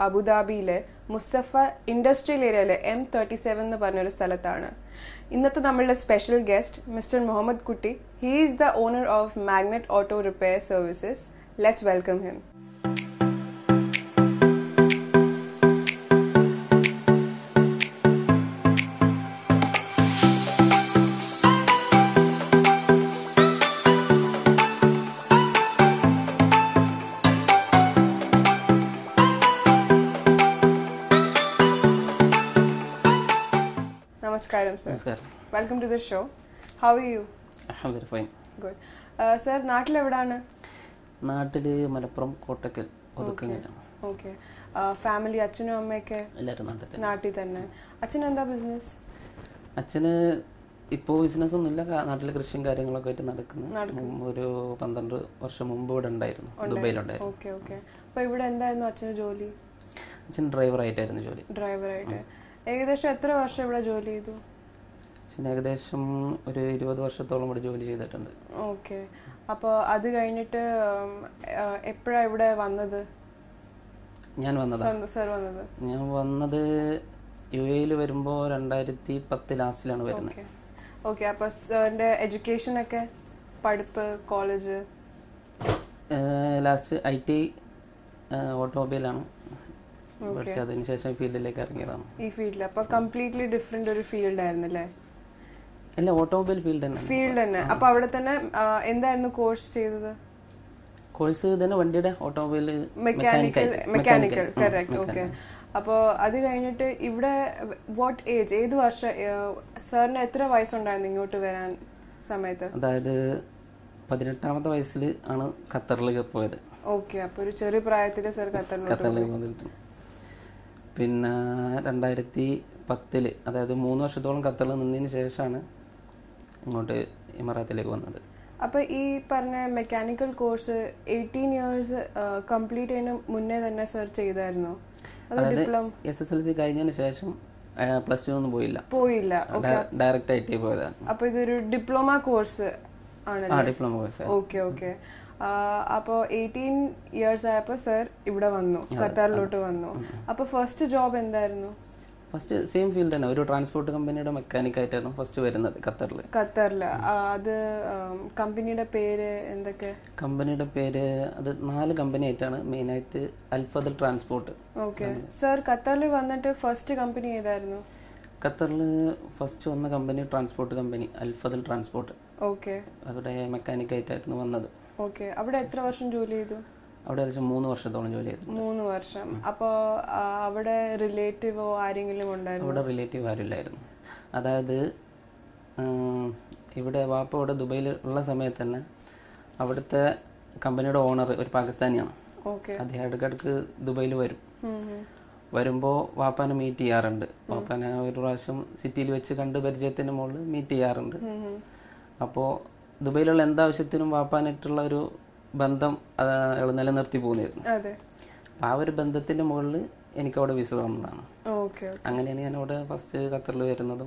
അബുദാബിയിലെ Musaffah industrial ഏരിയയിലെ M thirty seven എന്ന് പറഞ്ഞൊരു സ്ഥലത്താണ് ഇന്നത്തെ നമ്മളുടെ special guest mister Muhammad Kutty he is the owner of magnet auto repair services let's welcome him നമസ്കാരം സർ നമസ്കാരം welcome to the show how you Ahmed fine good sir നാട്ടിലെവിടാണ് നാട്ടിൽ മലപ്പുറം കോട്ടക്കൽ ഒതുക്കങ്ങലാണ് ഓക്കെ ഫാമിലി അച്ഛനും അമ്മയൊക്കെ എല്ലാവരും നാട്ടിൽ തന്നെ നാട്ടിൽ തന്നെ അച്ഛൻ എന്താ ബിസിനസ് അച്ഛന് ഇപ്പോൾ ബിസിനസ് ഒന്നുമില്ല കാ- നാട്ടിലെ കൃഷിയും കാര്യങ്ങളൊക്കെ ആയിട്ട് നടക്കുന്നു മുമ്പ് ഒരു പന്ത്രണ്ട് വർഷം മുമ്പ് ഇവിടെ ഉണ്ടായിരുന്നു ദുബൈയിലുണ്ടായിരുന്നു ഓക്കെ ഓക്കെ അപ്പൊ ഇവിടെ എന്തായിരുന്നു അച്ഛന് ജോലി അച്ഛൻ ഡ്രൈവറായിട്ടായിരുന്നു ജോലി ഡ്രൈവറായിട്ട് ഏകദേശം എത്ര വർഷം ഇവിടെ ജോലി ചെയ്തു അച്ഛൻ ഏകദേശം ഒരു ഇരുപത് വർഷത്തോളം ഇവിടെ ജോലി ചെയ്തിട്ടുണ്ട് ഓക്കെ അപ്പോൾ അത് കഴിഞ്ഞിട്ട് എപ്പോഴാണ് ഇവിടെ വന്നത് ഞാൻ വന്നതാ സർ വന്നത് ഞാൻ വന്നത് യു എയിൽ വരുമ്പോൾ രണ്ടായിരത്തി പത്ത് ലാസ്റ്റിലാണ് വരുന്നത് ഓക്കെ ഓക്കെ അപ്പോൾ സാറിൻ്റെ എഡ്യൂക്കേഷൻ ഒക്കെ പഠിപ്പ് കോളേജ് ലാസ്റ്റ് ഐ ടി ഓട്ടോമൊബൈലാണ് പക്ഷെ അതിനുശേഷം ഫീൽഡിലേക്ക് ഇറങ്ങിയതാണ് ഈ ഫീൽഡിൽ അപ്പോൾ കംപ്ലീറ്റ്ലി ഡിഫറെന്റ് ഒരു ഫീൽഡ് ആയിരുന്നു അല്ലേ അല്ല ഓട്ടോമൊബൈൽ ഫീൽഡ് തന്നെ ഫീൽഡ് തന്നെ അപ്പൊ അവിടെ തന്നെ ആ, എന്തായിരുന്നു കോഴ്സ് ചെയ്തത് കോഴ്സ് തന്നെ വണ്ടിയുടെ automobile mechanical mechanical correct okay അപ്പോൾ അത് കഴിഞ്ഞിട്ട് ഇവിടെ വാട്ട് ഏജ് ഏത് വർഷം സാറിന് എത്ര വയസ്സുണ്ടായിരുന്നു ഇങ്ങോട്ട് വരാൻ സമയത്ത് അതായത് പതിനെട്ടാമത്തെ വയസ്സിൽ ആണ് ഖത്തറിലേക്ക് പോയത് ഓക്കെ അപ്പൊ ഒരു ചെറിയ പ്രായത്തിൽ സാർ ഖത്തറിലോട്ട് ഖത്തറിലേക്ക് വന്നിട്ട് പിന്നെ രണ്ടായിരത്തി പത്തില് അതായത് മൂന്ന് വർഷത്തോളം ഖത്തറിൽ നിന്നതിന് ശേഷമാണ് ഇങ്ങോട്ട് ഇമറാത്തിലേക്ക് വന്നത് അപ്പൊ ഈ പറഞ്ഞ mechanical course eighteen years complete ചെയ്യുന്ന മുന്നേ തന്നെ സർ ചെയ്തായിരുന്നു അത് diploma S S L C കഴിഞ്ഞതിന് ശേഷം പ്ലസ് ടു ഒന്നും പോയില്ല പോയില്ല ഡയറക്റ്റ് ആയിട്ട് പോയതാണ് അപ്പൊ ഇതൊരു ഡിപ്ലോമ കോഴ്സ് ആണല്ലോ ആ ഡിപ്ലോമ കോഴ്സ് ഓക്കെ ഓക്കെ അപ്പോൾ എയ്റ്റീൻ ഇയേഴ്സ് ആയപ്പോൾ സർ ഇവിടെ വന്നു ഖത്തറിലോട്ട് വന്നു അപ്പോൾ ഫസ്റ്റ് ജോബ് എന്തായിരുന്നു ഫസ്റ്റ് സെയിം ഫീൽഡ് തന്നെ ഒരു ട്രാൻസ്പോർട്ട് കമ്പനിയുടെ മെക്കാനിക് ആയിട്ടായിരുന്നു ഫസ്റ്റ് വരുന്നത് ഖത്തറിൽ ഖത്തറിൽ അത് കമ്പനിയുടെ പേര് എന്തൊക്കെ കമ്പനിയുടെ പേര് അത് നാല് കമ്പനി ആയിട്ടാണ് മെയിനായിട്ട് അൽഫദൽ ട്രാൻസ്പോർട്ട് ഓക്കെ സർ ഖത്തറിൽ വന്നിട്ട് ഫസ്റ്റ് കമ്പനി ഏതായിരുന്നു ഖത്തറിൽ ഫസ്റ്റ് വന്ന company transport company Al Fadal transport okay അവിടെ മെക്കാനിക് ആയിട്ടായിരുന്നു വന്നത് ഓക്കെ അവിടെ എത്ര വർഷം ജോലി ചെയ്തു അവിടെ ഏകദേശം മൂന്ന് വർഷത്തോളം ജോലി ചെയ്തു മൂന്ന് വർഷം അപ്പോൾ അവിടെ റിലേറ്റീവോ ആരെങ്കിലും ഉണ്ടായിരുന്നു അവിടെ റിലേറ്റീവ് ആരുമില്ലായിരുന്നു അതായത് ഉം, ഇവിടെ വാപ്പ ഇവിടെ ദുബൈയിൽ ഉള്ള സമയത്ത് തന്നെ അവിടുത്തെ കമ്പനിയുടെ ഓണർ ഒരു പാകിസ്ഥാനിയാണ് ഓക്കെ അദ്ദേഹം ഇടയ്ക്കിടയ്ക്ക് ദുബൈയിൽ വരും വരുമ്പോൾ വാപ്പാനെ മീറ്റ് ചെയ്യാറുണ്ട് വാപ്പാനെ ഒരു പ്രാവശ്യം സിറ്റിയിൽ വെച്ച് കണ്ട് പരിചയത്തിന് മുകളിൽ മീറ്റ് ചെയ്യാറുണ്ട് അപ്പോൾ ദുബൈയിലുള്ള എന്താവശ്യത്തിനും വാപ്പാനായിട്ടുള്ള ഒരു ബന്ധം അയാൾ നിലനിർത്തി പോകുന്നിരുന്നു അതെ അപ്പം ആ ഒരു ബന്ധത്തിൻ്റെ മുകളിൽ എനിക്ക് അവിടെ വിസ തന്നതാണ് ഓക്കെ അങ്ങനെയാണ് ഞാൻ അവിടെ ഫസ്റ്റ് ഖത്തറിൽ വരുന്നതും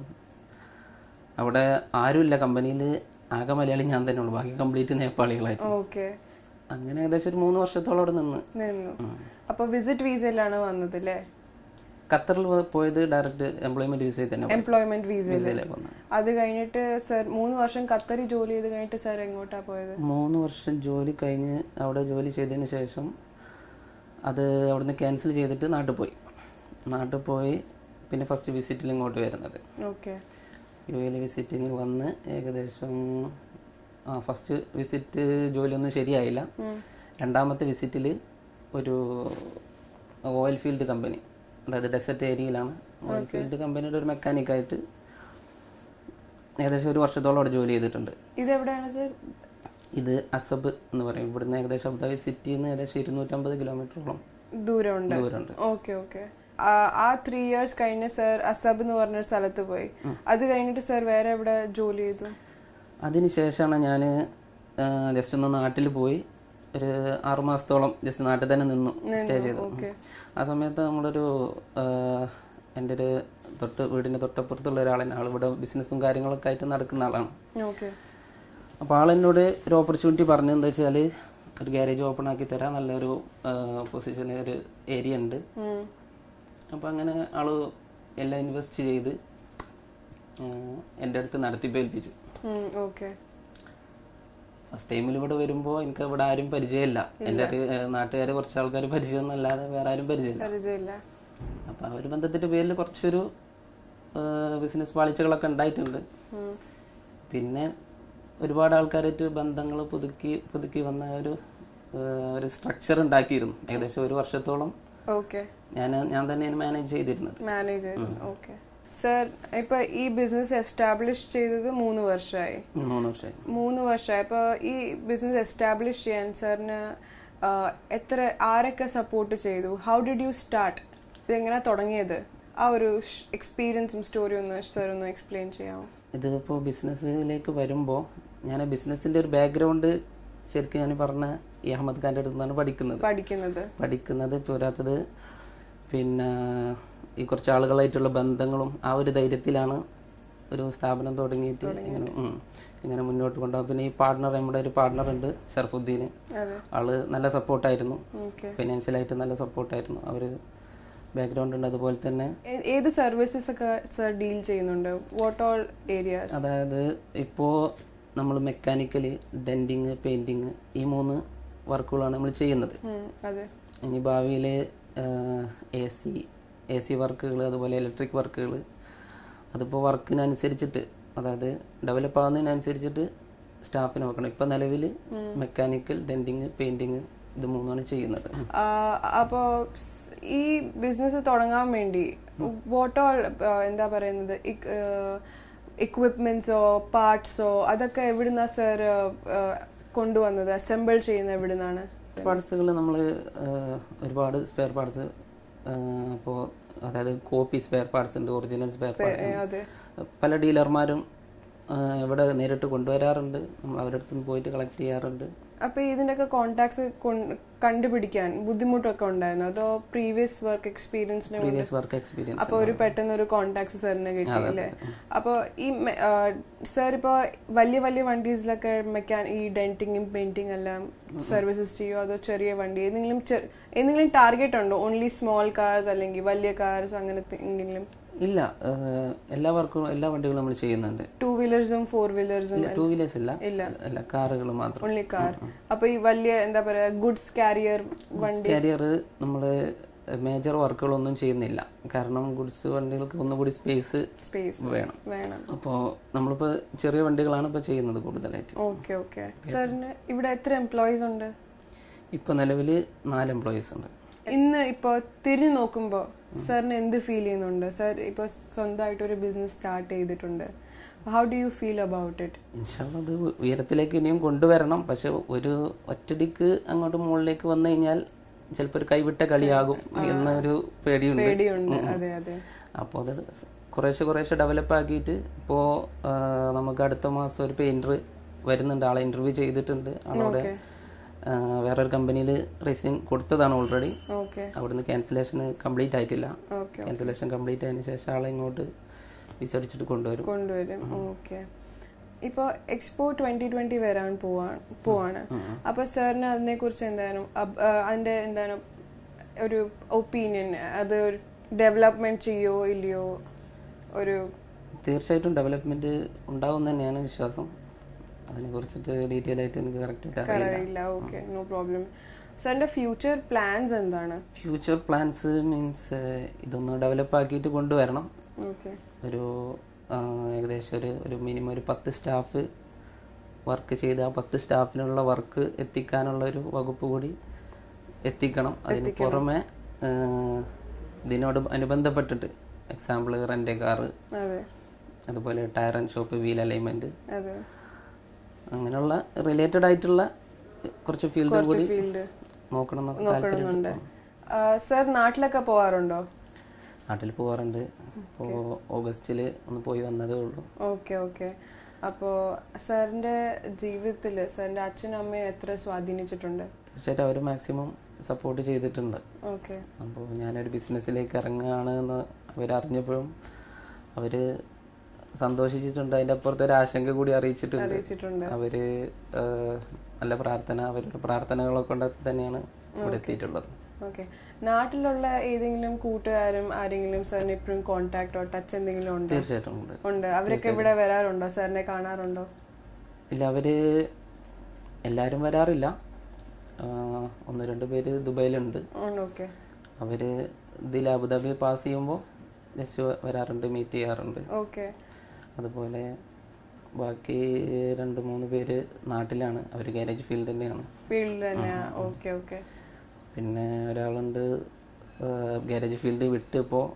അവിടെ ആരുമില്ല കമ്പനിയിൽ ആകെ മലയാളി ഞാൻ തന്നെ ഉള്ളൂ ബാക്കി കംപ്ലീറ്റ് നേപ്പാളികളായിരുന്നു ഓക്കെ അങ്ങനെ ഏകദേശം ഒരു മൂന്ന് വർഷത്തോളം അവിടെ നിന്ന് നിന്നു അപ്പോൾ വിസിറ്റ് വീസയിലാണ് വന്നത് അല്ലേ ഖത്തറിൽ പോ- പോയത് ഡയറക്റ്റ് എംപ്ലോയ്മെന്റ് വിസയിൽ തന്നെ പോയി. എംപ്ലോയ്മെന്റ് വീസയിൽ വിസയിലേക്ക് വന്നത് അത് കഴിഞ്ഞിട്ട് സർ മൂന്ന് വർഷം ഖത്തറിൽ ജോലി ചെയ്ത് കഴിഞ്ഞിട്ട് സർ എങ്ങോട്ടാ പോയത് മൂന്ന് വർഷം ജോലി കഴിഞ്ഞ് അവിടെ ജോലി ചെയ്തതിന് ശേഷം അത് അവിടുന്ന് ക്യാൻസൽ ചെയ്തിട്ട് നാട്ടിൽ പോയി നാട്ടിൽ പോയി പിന്നെ ഫസ്റ്റ് വിസിറ്റിൽ ഇങ്ങോട്ട് വരുന്നത് ഓക്കെ യു എയിൽ വിസിറ്റിങ്ങിൽ വന്ന് ഏകദേശം ആ ഫസ്റ്റ് വിസിറ്റ് ജോലിയൊന്നും ശരിയായില്ല രണ്ടാമത്തെ വിസിറ്റിൽ ഒരു ഓയിൽ ഫീൽഡ് കമ്പനി അതായത് ഡെസർട്ട് ഏരിയയിലാണ് ഓയിൽ ഫീൽഡ് കമ്പനിയുടെ ഒരു മെക്കാനിക്കായിട്ട് ഏകദേശം ഒരു വർഷത്തോളം അവിടെ ജോലി ചെയ്തിട്ടുണ്ട് ഇതെവിടെയാണ് സർ ഇത് അസബ് എന്ന് പറയും ഇവിടുന്ന് ഏകദേശം അബുദാബി സിറ്റിയിൽ നിന്ന് ഏകദേശം ഇരുന്നൂറ്റമ്പത് കിലോമീറ്ററോളം ദൂരമുണ്ട് ദൂരമുണ്ട് ഓക്കെ ഓക്കെ ആ ത്രീ ഇയേഴ്സ് കഴിഞ്ഞ് സർ അസബ് എന്ന് പറഞ്ഞൊരു സ്ഥലത്ത് പോയി അത് കഴിഞ്ഞിട്ട് സർ വേറെ എവിടെ ജോലി ചെയ്തു അതിനുശേഷമാണ് ഞാൻ ജസ്റ്റ് ഒന്ന് നാട്ടിൽ പോയി ഒരു ആറു മാസത്തോളം ജസ്റ്റ് നാട്ടിൽ തന്നെ നിന്നു സ്റ്റേ ചെയ്തു ഓക്കെ ആ സമയത്ത് നമ്മളൊരു ആഹ്, എൻ്റെ ഒരു തൊട്ട് വീടിൻ്റെ തൊട്ടപ്പുറത്തുള്ള ഒരാളാണ് ആളിവിടെ ബിസിനസ്സും കാര്യങ്ങളൊക്കെ ആയിട്ട് നടക്കുന്ന ആളാണ് ഓക്കെ അപ്പോൾ ആളെന്നോട് ഒരു ഓപ്പർച്യൂണിറ്റി പറഞ്ഞെന്താ വെച്ചാൽ ഒരു ഗ്യാരേജ് ഓപ്പൺ ആക്കി തരാം നല്ലൊരു പൊസിഷൻ ഒരു ഏരിയ ഉണ്ട് ഉം. അപ്പോൾ അങ്ങനെ ആള് എല്ലാം ഇൻവെസ്റ്റ് ചെയ്ത് ആഹ് എൻ്റെ അടുത്ത് നടത്തിപ്പേൽപ്പിച്ചു ഉം, ഓക്കെ ഫസ്റ്റ് ടൈമിൽ ഇവിടെ വരുമ്പോൾ എനിക്ക് ഇവിടെ ആരും പരിചയമില്ല എൻ്റെ നാട്ടുകാർ കുറച്ച് ആൾക്കാർ പരിചയം എന്നല്ലാതെ വേറെ ആരും പരിചയമില്ല പരിചയമില്ല അപ്പോൾ ആ ഒരു ബന്ധത്തിൻ്റെ പേരിൽ കുറച്ചൊരു ബിസിനസ് പാളിച്ചകളൊക്കെ ഉണ്ടായിട്ടുണ്ട് ഉം. പിന്നെ ഒരുപാട് ആൾക്കാരായിട്ട് ബന്ധങ്ങൾ പുതുക്കി പുതുക്കി വന്ന ഒരു ആ, ഒരു സ്ട്രക്ചർ ഉണ്ടാക്കിയിരുന്നു ഏകദേശം ഒരു വർഷത്തോളം ഓക്കെ ഞാൻ ഞാൻ തന്നെയാണ് മാനേജ് ചെയ്തിരുന്നത് മാനേജർ ഓക്കെ സർ ഇപ്പൊ ഈ ബിസിനസ് എസ്റ്റാബ്ലിഷ് ചെയ്തത് മൂന്ന് വർഷമായി മൂന്ന് വർഷമായി മൂന്ന് വർഷമായി അപ്പോൾ ഈ ബിസിനസ് എസ്റ്റാബ്ലിഷ് ചെയ്യാൻ സാറിന് എത്ര ആരൊക്കെ സപ്പോർട്ട് ചെയ്തു ഹൗ ഡിഡ് യു സ്റ്റാർട്ട് ഇതെങ്ങനെ തുടങ്ങിയത് ആ ഒരു എക്സ്പീരിയൻസും സ്റ്റോറി ഒന്ന് സാർ ഒന്ന് എക്സ്പ്ലെയിൻ ചെയ്യാമോ ഇതിപ്പോൾ ബിസിനസ്സിലേക്ക് വരുമ്പോൾ ഞാൻ ബിസിനസ്സിൻ്റെ ഒരു ബാക്ക്ഗ്രൗണ്ട് ശരിക്കും ഞാൻ പറഞ്ഞ ഈ അഹമ്മദ് ഖാൻ്റെ അടുത്ത് നിന്നാണ് പഠിക്കുന്നത് പഠിക്കുന്നത് പഠിക്കുന്നത് പോരാത്തത് പിന്നെ ഈ കുറച്ച് ആളുകളായിട്ടുള്ള ബന്ധങ്ങളും ആ ഒരു ധൈര്യത്തിലാണ് ഒരു സ്ഥാപനം തുടങ്ങിയിട്ട് ഇങ്ങനെ ഉം, ഇങ്ങനെ മുന്നോട്ട് കൊണ്ടുപോകും പിന്നെ ഈ പാർട്ണർ നമ്മുടെ ഒരു പാർട്ണർ ഉണ്ട് ഷർഫുദ്ദീൻ അതെ ആള് നല്ല സപ്പോർട്ടായിരുന്നു ഓക്കെ ഫിനാൻഷ്യലായിട്ട് നല്ല സപ്പോർട്ടായിരുന്നു അവർ ബാക്ക്ഗ്രൗണ്ട് ഉണ്ട് അതുപോലെ തന്നെ ഏത് സർവീസസ് ഒക്കെ സർ ഡീൽ ചെയ്യുന്നുണ്ട് വാട്ട് ഓൾ ഏരിയാസ് അതായത് ഇപ്പോൾ നമ്മൾ മെക്കാനിക്കൽ ഡെൻറ്റിങ് പെയിൻറ്റിങ് ഈ മൂന്ന് വർക്കുകളാണ് നമ്മൾ ചെയ്യുന്നത് അതെ ഇനി ഭാവിയിൽ എ സി എ സി വർക്കുകൾ അതുപോലെ ഇലക്ട്രിക് വർക്കുകൾ അതിപ്പോൾ വർക്കിനനുസരിച്ചിട്ട് അതായത് ഡെവലപ്പ് ആവുന്നതിനനുസരിച്ചിട്ട് സ്റ്റാഫിനെ വെക്കണം ഇപ്പം നിലവിൽ മെക്കാനിക്കൽ ഡെൻറ്റിങ് പെയിൻറ്റിങ് ഇത് മൂന്നാണ് ചെയ്യുന്നത് അപ്പോ സ് ഈ ബിസിനസ് തുടങ്ങാൻ വേണ്ടി വാട്ട് ഓൾ എന്താ പറയുന്നത് ഇക്വിപ്മെന്റ്സോ പാർട്സോ അതൊക്കെ എവിടുന്നാ സർ കൊണ്ടുവന്നത് അസംബിൾ ചെയ്യുന്ന എവിടുന്നാണ് പാർട്സുകൾ നമ്മൾ ഒരുപാട് സ്പെയർ പാർട്സ് അപ്പോൾ അതായത് കോപ്പി സ്പെയർ പാർട്സ് ഉണ്ട് ഒറിജിനൽ സ്പെയർ പാർട്സ് അതെ പല ഡീലർമാരും ആ, ഇവിടെ നേരിട്ട് കൊണ്ടുവരാറുണ്ട് നമ്മൾ അവരുടെ അടുത്ത് നിന്ന് പോയിട്ട് കളക്ട് ചെയ്യാറുണ്ട് അപ്പൊ ഇതിന്റെയൊക്കെ കോണ്ടാക്ട്സ് കണ്ടുപിടിക്കാൻ ബുദ്ധിമുട്ടൊക്കെ ഉണ്ടായിരുന്നു അതോ പ്രീവിയസ് വർക്ക് എക്സ്പീരിയൻസിനെ പ്രീവിയസ് വർക്ക് എക്സ്പീരിയൻസ് അപ്പൊ ഒരു പെട്ടെന്ന് ഒരു കോണ്ടാക്ട് സാറിന് കിട്ടി അല്ലേ അപ്പൊ ഈ സാർ ഇപ്പൊ വലിയ വലിയ വണ്ടീസിലൊക്കെ മെക്കാൻ ഈ ഡെന്റിങ്ങും പെയിന്റിംഗ് എല്ലാം സർവീസസ് ചെയ്യോ അതോ ചെറിയ വണ്ടി ഏതെങ്കിലും ചെ- ഏതെങ്കിലും ടാർഗറ്റ് ഉണ്ടോ ഓൺലി സ്മോൾ കാർസ് അല്ലെങ്കിൽ വലിയ കാർസ് അങ്ങനത്തെ എന്തെങ്കിലും ഇല്ല ആ, എല്ലാ വർക്കും എല്ലാ വണ്ടികളും നമ്മൾ ചെയ്യുന്നുണ്ട് ടൂ വീലേഴ്സും ഫോർ വീലേഴ്സും ടൂ വീലേഴ്സ് ഇല്ല ഇല്ല. അല്ല കാറുകൾ മാത്രം ഓൺലി കാർ അപ്പൊ ഈ വലിയ എന്താ പറയാ ഗുഡ്സ് കാരിയർ വണ്ടി കാരിയർ നമ്മൾ മേജർ വർക്കുകളൊന്നും ചെയ്യുന്നില്ല കാരണം ഗുഡ്സ് വണ്ടികൾക്ക് ഒന്നുകൂടി സ്പേസ് സ്പേസ് വേണം വേണം അപ്പോൾ നമ്മളിപ്പോൾ ചെറിയ വണ്ടികളാണ് ഇപ്പോൾ ചെയ്യുന്നത് കൂടുതലായിട്ട് ഓക്കെ ഓക്കെ സാറിന് ഇവിടെ എത്ര എംപ്ലോയീസ് ഉണ്ട് ഇപ്പോൾ നിലവിൽ നാല് എംപ്ലോയീസ് ഉണ്ട് ഇന്ന് ഇപ്പൊ തിരിഞ്ഞു നോക്കുമ്പോ സാറിന് എന്ത് ഫീൽ ചെയ്യുന്നുണ്ട് സാർ ഇപ്പൊ സ്വന്തമായിട്ട് ഒരു ബിസിനസ് സ്റ്റാർട്ട് ചെയ്തിട്ടുണ്ട് how do you feel about it ഇൻഷാല്ല അത് ഉയരത്തിലേക്ക് ഇനിയും കൊണ്ടുവരണം പക്ഷെ ഒരു ഒറ്റടിക്ക് അങ്ങോട്ട് മുകളിലേക്ക് വന്നു കഴിഞ്ഞാൽ ചിലപ്പോൾ ഒരു കൈവിട്ട കളിയാകും എന്നൊരു പേടിയുണ്ട് പേടിയുണ്ട് അതെ അതെ അപ്പോൾ അത് കുറേശ്ശെ കുറേശ്ശെ ഡെവലപ്പ് ആക്കിയിട്ട് ഇപ്പോൾ നമുക്ക് അടുത്ത മാസം ഒരു പെയിൻറ്റർ വരുന്നുണ്ട് ആളെ ഇൻ്റർവ്യൂ ചെയ്തിട്ടുണ്ട് ആളോടെ ആ, വേറൊരു കമ്പനിയിൽ റെസിൻ കൊടുത്തതാണ് ഓൾറെഡി ഓക്കെ അവിടുന്ന് ക്യാൻസലേഷൻ കംപ്ലീറ്റ് ആയിട്ടില്ല ഓക്കെ ക്യാൻസലേഷൻ കംപ്ലീറ്റ് ആയതിനു ശേഷം ആളെ ഇങ്ങോട്ട് വിസടിച്ചിട്ട് കൊണ്ടുവരും കൊണ്ടുവരും ഓക്കെ ഇപ്പോൾ എക്സ്പോ ട്വന്റി ട്വന്റി വരാൻ പോവാണ് പോവാണ് അപ്പൊ സാറിന് അതിനെ കുറിച്ച് എന്താണ് അബ്- ആ, അതിന്റെ എന്താണ് ഒരു ഒപ്പീനിയൻ അത് ഡെവലപ്മെന്റ് ചെയ്യോ ഇല്ലയോ ഒരു തീർച്ചയായിട്ടും ഡെവലപ്മെന്റ് ഉണ്ടാവും തന്നെയാണ് വിശ്വാസം അതിനെ കുറിച്ചിട്ട് ഡീറ്റെയിൽ ആയിട്ട് എനിക്ക് കറക്റ്റ് അറിയില്ല അറിയില്ല ഓക്കെ നോ പ്രോബ്ലം സാറിന്റെ ഫ്യൂച്ചർ പ്ലാൻസ് എന്താണ് ഫ്യൂച്ചർ പ്ലാൻസ് മീൻസ് ഇതൊന്ന് ഡെവലപ്പ് ആക്കിയിട്ട് കൊണ്ടുവരണം ഓക്കെ ഒരു ആ, ഏകദേശം ഒരു ഒരു മിനിമം ഒരു പത്ത് സ്റ്റാഫ് വർക്ക് ചെയ്ത് ആ പത്ത് സ്റ്റാഫിനുള്ള വർക്ക് എത്തിക്കാനുള്ള ഒരു വകുപ്പ് കൂടി എത്തിക്കണം അതിന് പുറമെ ആ, ഇതിനോട് അനുബന്ധപ്പെട്ടിട്ട് എക്സാമ്പിൾ റെൻ്റ് കാറ് അതെ അതുപോലെ tyre and shop wheel alignment അതെ അങ്ങനെയുള്ള റിലേറ്റഡ് ആയിട്ടുള്ള കുറച്ച് ഫീൽഡും കൂടി ഫീൽഡ് നോക്കണം എന്നൊക്കെ താല്പര്യം നോക്കുന്നുണ്ട് സാർ നാട്ടിലൊക്കെ പോവാറുണ്ടോ നാട്ടിൽ പോകാറുണ്ട് ഇപ്പോൾ ഓഗസ്റ്റിൽ ഒന്ന് പോയി വന്നതേ ഉള്ളൂ ഓക്കെ ഓക്കെ അപ്പോ സാറിന്റെ ജീവിതത്തിൽ സാറിന്റെ അച്ഛനും അമ്മയും എത്ര സ്വാധീനിച്ചിട്ടുണ്ട് തീർച്ചയായിട്ടും അവർ മാക്സിമം സപ്പോർട്ട് ചെയ്തിട്ടുണ്ട് ഓക്കെ അപ്പോൾ ഞാനൊരു ബിസിനസ്സിലേക്ക് ഇറങ്ങുകയാണ് എന്ന് അവരറിഞ്ഞപ്പോഴും അവർ സന്തോഷിച്ചിട്ടുണ്ട് അതിന്റെ അപ്പുറത്ത് ഒരു ആശങ്ക കൂടി അറിയിച്ചിട്ടുണ്ട് അറിയിച്ചിട്ടുണ്ട് അവര് ഏഹ്, നല്ല പ്രാർത്ഥന അവരുടെ പ്രാർത്ഥനകളൊക്കെ കൊണ്ട് തന്നെയാണ് ഇവിടെ എത്തിയിട്ടുള്ളത് ഓക്കെ നാട്ടിലുള്ള ഏതെങ്കിലും കൂട്ടുകാരും ആരെങ്കിലും സാറിന് ഇപ്പോഴും കോണ്ടാക്ടോ ടച്ച് എന്തെങ്കിലും ഉണ്ടോ തീർച്ചയായിട്ടും ഉണ്ട് ഉണ്ട് അവരൊക്കെ ഇവിടെ വരാറുണ്ടോ സാറിനെ കാണാറുണ്ടോ ഇല്ല അവര് എല്ലാരും വരാറില്ല ആഹ്, ഒന്ന് രണ്ട് പേര് ദുബായിലുണ്ട് ഓക്കെ അവര് ഇതിൽ അബുദാബി പാസ് ചെയ്യുമ്പോൾ ജസ്റ്റ് വരാറുണ്ട് മീറ്റ് ചെയ്യാറുണ്ട് ഓക്കെ അതുപോലെ ബാക്കി രണ്ട് മൂന്ന് പേര് നാട്ടിലാണ് അവർ ഗാരേജ് ഫീൽഡ് തന്നെയാണ് ഫീൽഡിൽ തന്നെയാ ഓക്കെ ഓക്കെ പിന്നെ ഒരാളുണ്ട് ഗാരേജ് ഫീൽഡ് വിട്ട് ഇപ്പോൾ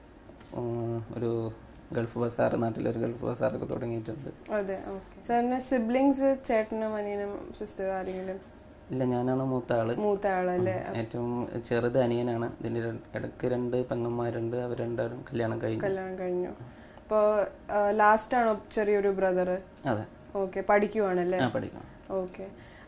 ഒരു ഗൾഫ് ബസാർ നാട്ടിലൊരു ഗൾഫ് ബസാറൊക്കെ തുടങ്ങിയിട്ടുണ്ട് അതെ ഓക്കെ സാറിന് സിബ്ലിങ്സ് ചേട്ടനും അനിയനും സിസ്റ്റർ ആരെങ്കിലും ഇല്ല ഞാനാണ് മൂത്ത ആള് മൂത്ത ആളല്ലേ ഏറ്റവും ചെറുത് അനിയനാണ് ഇതിൻ്റെ ഇടയ്ക്ക് രണ്ട് പെങ്ങന്മാരുണ്ട് അവർ രണ്ടാളും കല്യാണം കഴിഞ്ഞു കല്യാണം കഴിഞ്ഞു അപ്പോൾ ലാസ്റ്റ് ആണോ ചെറിയൊരു ബ്രദർ അതെ ഓക്കെ പഠിക്കുവാണല്ലേ ഞാൻ പഠിക്കണം ഓക്കെ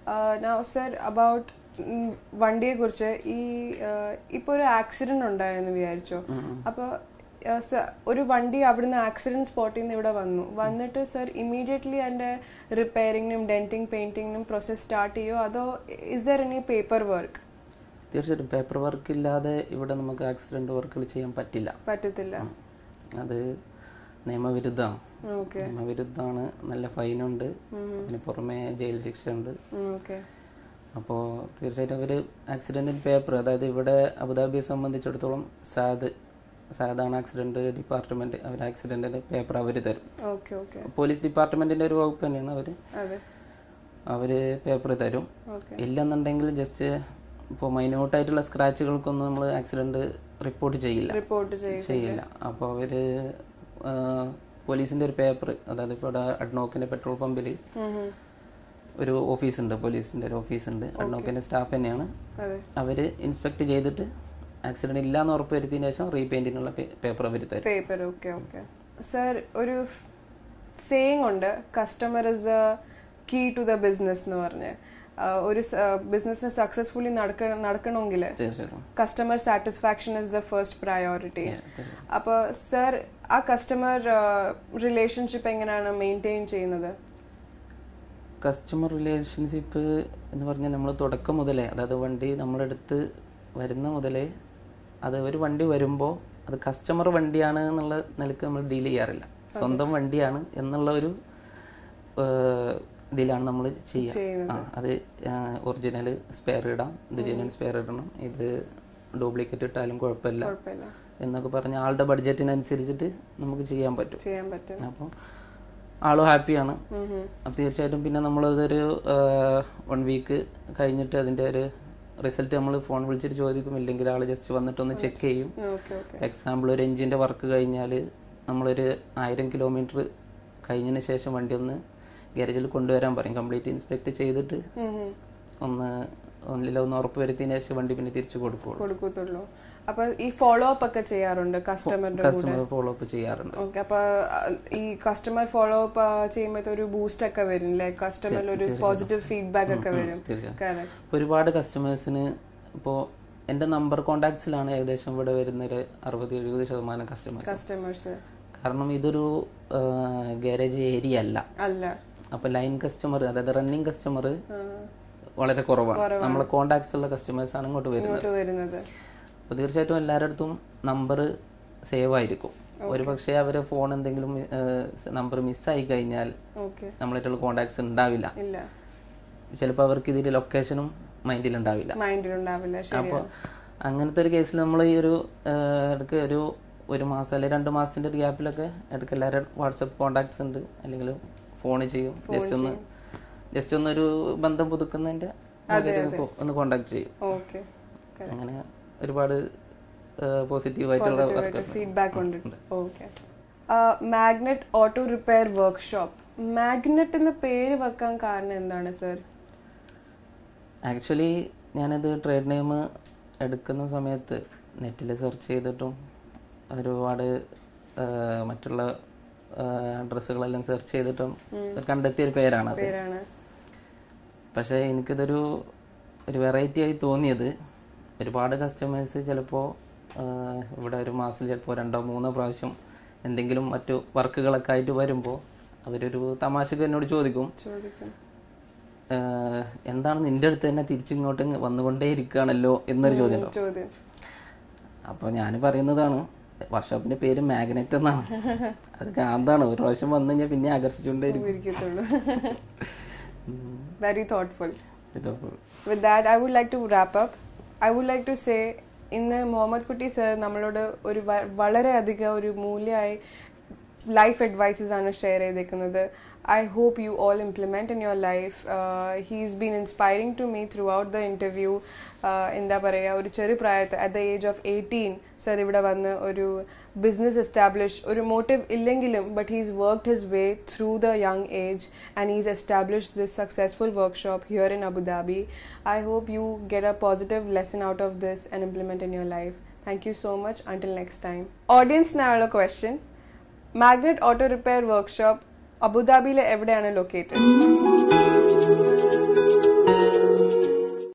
സർ അബൌട്ട് വണ്ടിയെ കുറിച്ച് ഈ ഇപ്പൊ ഒരു ആക്സിഡന്റ് ഉണ്ടായെന്ന് വിചാരിച്ചോ അപ്പൊ ആ, സ- ഒരു വണ്ടി അവിടുന്ന് ആക്സിഡന്റ് സ്പോട്ടിൽ നിന്ന് ഇവിടെ വന്നു വന്നിട്ട് സർ ഇമ്മീഡിയറ്റ്ലി അതിന്റെ റിപ്പയറിങ്ങിനും ഡെന്റിങ് പെയിന്റിങ്ങിനും പ്രോസസ് സ്റ്റാർട്ട് ചെയ്യോ അതോ is there any paper work തീർച്ചയായിട്ടും പേപ്പർ വർക്ക് ഇല്ലാതെ ഇവിടെ നമുക്ക് ആക്സിഡന്റ് വർക്കുകൾ ചെയ്യാൻ പറ്റില്ല പറ്റത്തില്ല അത് നിയമവിരുദ്ധമാണ് ഓക്കെ നിയമവിരുദ്ധമാണ് നല്ല ഫൈനുണ്ട് അതിന് പുറമെ ജയിൽ ശിക്ഷ ഉണ്ട് ഓക്കെ അപ്പോൾ തീർച്ചയായിട്ടും അവർ ആക്സിഡൻറ്റിൽ പേപ്പർ അതായത് ഇവിടെ അബുദാബിയെ സംബന്ധിച്ചിടത്തോളം സാദ് സാധാരണ ആക്സിഡൻറ്റ് ഡിപ്പാർട്ട്മെൻറ്റ് അവർ ആക്സിഡൻറ്റിൻ്റെ പേപ്പർ അവർ തരും ഓക്കെ ഓക്കെ പോലീസ് ഡിപ്പാർട്ട്മെൻറ്റിൻ്റെ ഒരു വകുപ്പ് തന്നെയാണ് അവർ അതെ അവർ പേപ്പർ തരും ഓക്കെ ഇല്ലെന്നുണ്ടെങ്കിൽ ജസ്റ്റ് ഇപ്പോൾ മൈന്യൂട്ടായിട്ടുള്ള സ്ക്രാച്ചുകൾക്കൊന്നും നമ്മൾ ആക്സിഡൻറ്റ് റിപ്പോർട്ട് ചെയ്യില്ല റിപ്പോർട്ട് ചെയ്യും ചെയ്യില്ല അപ്പോൾ അവർ പോലീസിൻ്റെ ഒരു പേപ്പർ അതായത് ഇപ്പോൾ ഇവിടെ അഡ്നോക്കിൻ്റെ പെട്രോൾ പമ്പിൽ ഒരു ഓഫീസുണ്ട് പോലീസിൻ്റെ ഒരു ഓഫീസുണ്ട് അഡ്നോക്കിൻ്റെ സ്റ്റാഫ് തന്നെയാണ് അതെ അവർ ഇൻസ്പെക്ട് ചെയ്തിട്ട് ആക്സിഡന്റ് ഇല്ല എന്ന് ഉറപ്പ് വരുത്തിയതിന് ശേഷം റീപെയിന്റിനുള്ള പേപ്പർ അവർ തരും പേപ്പർ ഓക്കെ ഓക്കെ സർ ഒരു സേയിങ് ഉണ്ട് customer is a key to the business എന്ന് പറഞ്ഞ് ആ, ഒരു ബിസിനസ്സിന് സക്സസ്ഫുള്ളി നടക്കണമെങ്കിൽ തീർച്ചയായിട്ടും customer satisfaction is the first priority അപ്പോൾ സർ ആ കസ്റ്റമർ റിലേഷൻഷിപ്പ് എങ്ങനെയാണ് മെയിൻറ്റെയിൻ ചെയ്യുന്നത് കസ്റ്റമർ റിലേഷൻഷിപ്പ് എന്ന് പറഞ്ഞാൽ നമ്മൾ തുടക്കം മുതലേ അതായത് വണ്ടി നമ്മളെടുത്ത് വരുന്ന മുതലേ അത് ഒരു വണ്ടി വരുമ്പോൾ അത് കസ്റ്റമർ വണ്ടിയാണ് എന്നുള്ള നിലക്ക് നമ്മൾ ഡീൽ ചെയ്യാറില്ല സ്വന്തം വണ്ടിയാണ് എന്നുള്ള ഒരു ഏഹ്, ഇതിലാണ് നമ്മൾ ചെയ്യുക ആ അത് ഒറിജിനൽ സ്പെയർ ഇടാം ഇത് ജെന്യൻ സ്പെയർ ഇടണം ഇത് ഡ്യൂപ്ലിക്കേറ്റ് ഇട്ടാലും കുഴപ്പമില്ല കുഴപ്പമില്ല എന്നൊക്കെ പറഞ്ഞ് ആളുടെ ബഡ്ജറ്റിനനുസരിച്ചിട്ട് നമുക്ക് ചെയ്യാൻ പറ്റും ചെയ്യാൻ പറ്റും അപ്പോൾ ആളും ഹാപ്പിയാണ് ഉം ഉം. അപ്പം തീർച്ചയായിട്ടും പിന്നെ നമ്മളതൊരു വൺ വീക്ക് കഴിഞ്ഞിട്ട് അതിൻ്റെ ഒരു റിസൾട്ട് നമ്മൾ ഫോൺ വിളിച്ചിട്ട് ചോദിക്കും ഇല്ലെങ്കിൽ ആൾ ജസ്റ്റ് വന്നിട്ടൊന്ന് ചെക്ക് ചെയ്യും ഓക്കെ ഓക്കെ എക്സാമ്പിൾ ഒരു എഞ്ചിൻ്റെ വർക്ക് കഴിഞ്ഞാൽ നമ്മളൊരു ആയിരം കിലോമീറ്റർ കഴിഞ്ഞതിന് ശേഷം വണ്ടി ഒന്ന് ഗാരേജിൽ കൊണ്ടുവരാൻ പറയും കംപ്ലീറ്റ് ഇൻസ്പെക്ട് ചെയ്തിട്ട് ഉം ഉം. ഒന്ന് ഒന്നില്ല ഒന്ന് ഉറപ്പ് വരുത്തിയതിന് ശേഷം വണ്ടി പിന്നെ തിരിച്ചു കൊടുക്കുള്ളൂ കൊടുക്കത്തുള്ളൂ അപ്പൊ ഈ ഫോളോ അപ്പ് ഒക്കെ ചെയ്യാറുണ്ട് കസ്റ്റമറിന്റെ കൂടെ കസ്റ്റമർ ഫോളോ അപ്പ് ചെയ്യാറുണ്ട് ഓക്കെ അപ്പൊ ആ, ഈ കസ്റ്റമർ ഫോളോ അപ്പ് ചെയ്യുമ്പോൾ ഒരു ബൂസ്റ്റ് ഒക്കെ വരും ലൈക് കസ്റ്റമറിൽ ഒരു പോസിറ്റീവ് ഫീഡ്ബാക്ക് ഒക്കെ വരും തീർച്ചയായും Correct. ഇപ്പൊ ഒരുപാട് കസ്റ്റമേഴ്സിന് ഇപ്പോൾ എൻ്റെ നമ്പർ കോണ്ടാക്ട്സിലാണ് ഏകദേശം ഇവിടെ വരുന്ന ഒരു അറുപത് എഴുപത് ശതമാനം കസ്റ്റമേഴ്സ് കസ്റ്റമേഴ്സ് കാരണം ഇതൊരു ഗാരേജ് ഏരിയ അല്ല അല്ല അപ്പോൾ ലൈൻ കസ്റ്റമർ അതായത് റണ്ണിങ് കസ്റ്റമർ ആ, വളരെ കുറവാണ് നമ്മളെ കോണ്ടാക്ട്സ് ഉള്ള കസ്റ്റമേഴ്സ് ആണ് ഇങ്ങോട്ട് വരുന്നത് ഇങ്ങോട്ട് വരുന്നത് അപ്പോൾ തീർച്ചയായിട്ടും എല്ലാവരുടെ അടുത്തും നമ്പർ സേവ് ആയിരിക്കും ഒരു പക്ഷേ അവരെ ഫോൺ എന്തെങ്കിലും നമ്പർ മിസ്സായി കഴിഞ്ഞാൽ ഓക്കെ നമ്മളായിട്ടുള്ള കോണ്ടാക്ട്സ് ഉണ്ടാവില്ല ഇല്ല ചിലപ്പോൾ അവർക്ക് ഇതിൽ ലൊക്കേഷനും മൈൻഡിൽ ഉണ്ടാവില്ല മൈൻഡിൽ ഉണ്ടാവില്ല ശരി അപ്പോൾ അങ്ങനത്തെ ഒരു കേസിൽ നമ്മൾ ഈ ഒരു ആ, ഇടയ്ക്ക് ഒരു ഒരു മാസം അല്ലെങ്കിൽ രണ്ട് മാസത്തിന്റെ ഒരു ഗ്യാപ്പിലൊക്കെ ഇടയ്ക്ക് എല്ലാവരും വാട്സപ്പ് കോണ്ടാക്ട്സ് ഉണ്ട് അല്ലെങ്കിൽ ഫോൺ ചെയ്യും ജസ്റ്റ് ഒന്ന് ജസ്റ്റ് ഒന്നൊരു ബന്ധം പുതുക്കുന്നതിന്റെ ഇതിലേക്ക് ഒന്ന് കോണ്ടാക്ട് ചെയ്യും ഓക്കെ അങ്ങനെ ഒരുപാട് പോസിറ്റീവ് ആയിട്ടുള്ള വർക്ക് ഫീഡ്ബാക്ക് ഉണ്ട് okay magnet auto repair workshop magnet എന്ന പേര് വെക്കാൻ കാരണം എന്താണ് സർ ആക്ച്വലി ഞാനത് ട്രേഡ് നെയിം എടുക്കുന്ന സമയത്ത് നെറ്റിൽ സെർച്ച് ചെയ്തിട്ടും ഒരുപാട് ആ, മറ്റുള്ള അഡ്രസ്സുകളെല്ലാം സെർച്ച് ചെയ്തിട്ടും കണ്ടെത്തിയ ഒരു പേരാണ് അത് പേരാണ് പക്ഷേ എനിക്കിതൊരു ഒരു വെറൈറ്റി ആയി തോന്നിയത് ഒരുപാട് കസ്റ്റമേഴ്സ് ചിലപ്പോൾ ഇവിടെ ഒരു മാസം ചിലപ്പോൾ രണ്ടോ മൂന്നോ പ്രാവശ്യം എന്തെങ്കിലും മറ്റു വർക്കുകളൊക്കെ ആയിട്ട് വരുമ്പോൾ അവരൊരു തമാശക്ക് എന്നോട് ചോദിക്കും ചോദിക്കും "ഏഹ്, എന്താണ് നിന്റെ അടുത്ത് തന്നെ തിരിച്ചിങ്ങോട്ട് വന്നുകൊണ്ടേ ഇരിക്കുകയാണല്ലോ എന്നൊരു ചോദ്യം ഉണ്ടാവും ചോദ്യം അപ്പോൾ ഞാൻ പറയുന്നതാണ് വർക്ക്ഷോപ്പിന്റെ പേര് മാഗ്നറ്റ് എന്നാണ് അത് കാന്താണ് ഒരു പ്രാവശ്യം വന്നു കഴിഞ്ഞാൽ പിന്നെ ആകർഷിച്ചുകൊണ്ടേയിരിക്കും ഇരിക്കത്തുള്ളൂ വെരി തോട്ട്ഫുൾ ഇതപ്പോൾ with that i would like to wrap up i would like to say ഇന്ന് മുഹമ്മദ് കുട്ടി സർ നമ്മളോട് ഒരു വ- വളരെയധികം ഒരു മൂല്യമായി ലൈഫ് അഡ്വൈസസ് ആണ് ഷെയർ ചെയ്തേക്കുന്നത് I hope you all implement in your life he's been inspiring to me throughout the interview എന്താ പറയുക ഒരു ചെറു പ്രായത്തിൽ at the age of eighteen sir ഇവിടെ വന്ന് ഒരു ബിസിനസ് എസ്റ്റാബ്ലിഷ് ഒരു മോട്ടീവ് ഇല്ലെങ്കിലും but he's worked his way through the young age and he's establish this successful workshop here in Abu Dhabi. I hope you get a positive lesson out of this and implement in your life. Thank you so much. Until next time. Audience now question. Magnet Auto Repair Workshop, Abu Dhabi എവിടെയാണ് located?